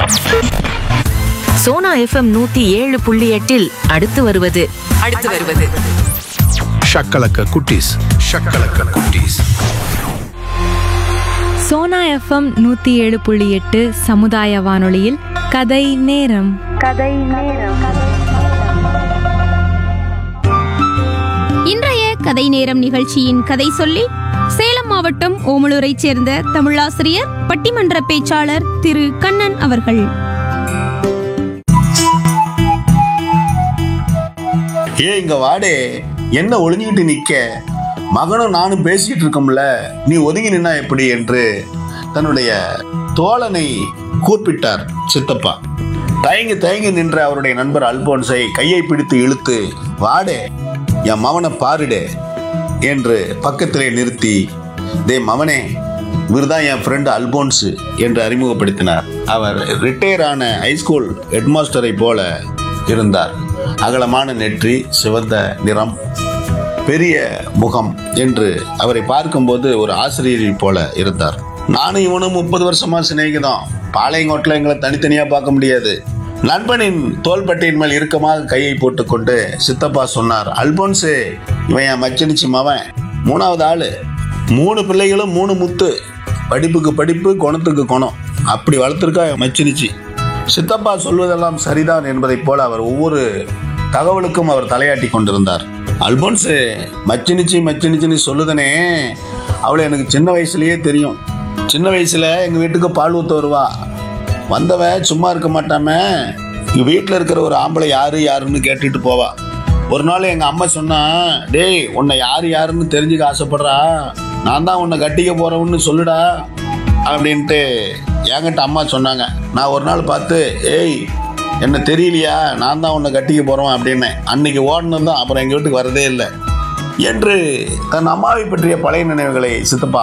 Sona FM நூத்தி ஏழு புள்ளி எட்டில் அடுத்து வருவது அடுத்து வருவது ஷக்கலக்க குட்டீஸ் ஷக்கலக்க குட்டீஸ் சோனா எஃப்எம் நூற்றி ஏழு புள்ளி எட்டு சமுதாய வானொலியில் கதை நேரம் இன்றைய கதை நேரம் நிகழ்ச்சியின் கதை சொல்லி சேலம் மாவட்டம் ஓமலூரைச் சேர்ந்த தமிழாசிரியர் பட்டிமன்ற பேச்சாளர் திரு கண்ணன் அவர்கள் ஏ இங்க வாடே என்ன ஒளிஞ்சுக்கிட்டு நிக்க மகனும் நானும் பேசிக்கிட்டு இருக்கோம்ல நீ ஒதுங்கி நின்னா எப்படி என்று தன்னுடைய தோழனை கூப்பிட்டார் சித்தப்பா தயங்கி தயங்கி நின்ற அவருடைய நண்பர் அல்போன்ஸை கையை பிடித்து இழுத்து வாடே என் மவனை பாருடே என்று பக்கத்திலே நிறுத்தி டே மவனே இவர்தான் என் ஃப்ரெண்டு அல்போன்ஸு என்று அறிமுகப்படுத்தினார் அவர் ரிட்டையர் ஆன ஹைஸ்கூல் ஹெட்மாஸ்டரை போல இருந்தார் அகலமான நெற்றி சிவந்த நிறம் பெரிய முகம் என்று அவரை பார்க்கும்போது ஒரு ஆசிரியரை போல இருந்தார் நானும் இவனும் முப்பது வருஷமா சிநேகிதம் பாளையங்கோட்டில் எங்களை தனித்தனியா பார்க்க முடியாது நண்பனின் தோள்பட்டையின் மேல் இறுக்கமாக கையை போட்டுக்கொண்டு சித்தப்பா சொன்னார் அல்போன்ஸு இவன் என் மச்சனிச்சு மவன் மூணாவது ஆளு மூணு பிள்ளைகளும் மூணு முத்து படிப்புக்கு படிப்பு குணத்துக்கு குணம் அப்படி வளர்த்துருக்கா என் மச்சினிச்சு சித்தப்பா சொல்வதெல்லாம் சரிதான் என்பதைப் போல அவர் ஒவ்வொரு தகவலுக்கும் அவர் தலையாட்டி கொண்டிருந்தார் அல்போன்ஸு மச்சினிச்சி மச்சினிச்சின்னு சொல்லுதனே அவளை எனக்கு சின்ன வயசுலயே தெரியும் சின்ன வயசுல எங்க வீட்டுக்கு பால் ஊத்த வருவா வந்தவன் சும்மா இருக்க மாட்டாம எங்க வீட்டில் இருக்கிற ஒரு ஆம்பளை யாரு யாருன்னு கேட்டுட்டு போவா ஒரு நாள் எங்க அம்மா சொன்னா டேய் உன்னை யாரு யாருன்னு தெரிஞ்சுக்க ஆசைப்படுறா நான் தான் உன்னை கட்டிக்க போறவன்னு சொல்லுடா அப்படின்ட்டு என்கிட்ட அம்மா சொன்னாங்க நான் ஒரு நாள் பார்த்து ஏய் என்ன தெரியலையா நான் தான் உன்னை கட்டிக்க போகிறோம் அப்படின்னு அன்னைக்கு ஓடணும் தான் அப்புறம் எங்கள் வீட்டுக்கு வரதே இல்லை என்று தன் அம்மாவை பற்றிய பழைய நினைவுகளை சித்தப்பா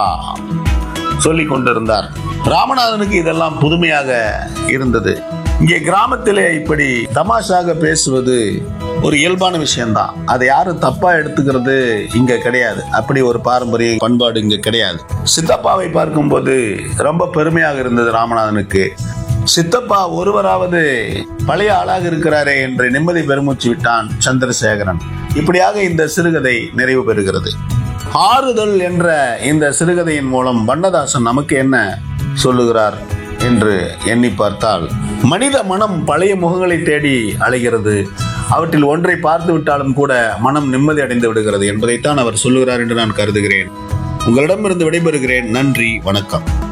சொல்லி கொண்டிருந்தார் ராமநாதனுக்கு இதெல்லாம் புதுமையாக இருந்தது இங்கே கிராமத்திலே இப்படி தமாஷாக பேசுவது ஒரு இயல்பான விஷயம்தான் அதை யாரும் தப்பா எடுத்துக்கிறது இங்க கிடையாது அப்படி ஒரு பாரம்பரிய பண்பாடு இங்க கிடையாது சித்தப்பாவை பார்க்கும்போது ரொம்ப பெருமையாக இருந்தது ராமநாதனுக்கு சித்தப்பா ஒருவராவது பழைய ஆளாக இருக்கிறாரே என்று நிம்மதி பெருமூச்சு விட்டான் சந்திரசேகரன் இப்படியாக இந்த சிறுகதை நிறைவு பெறுகிறது ஆறுதல் என்ற இந்த சிறுகதையின் மூலம் வண்ணதாசன் நமக்கு என்ன சொல்லுகிறார் என்று எண்ணி பார்த்தால் மனித மனம் பழைய முகங்களை தேடி அலைகிறது அவற்றில் ஒன்றை பார்த்து விட்டாலும் கூட மனம் நிம்மதி அடைந்து விடுகிறது என்பதைத்தான் அவர் சொல்லுகிறார் என்று நான் கருதுகிறேன் உங்களிடமிருந்து விடைபெறுகிறேன் நன்றி வணக்கம்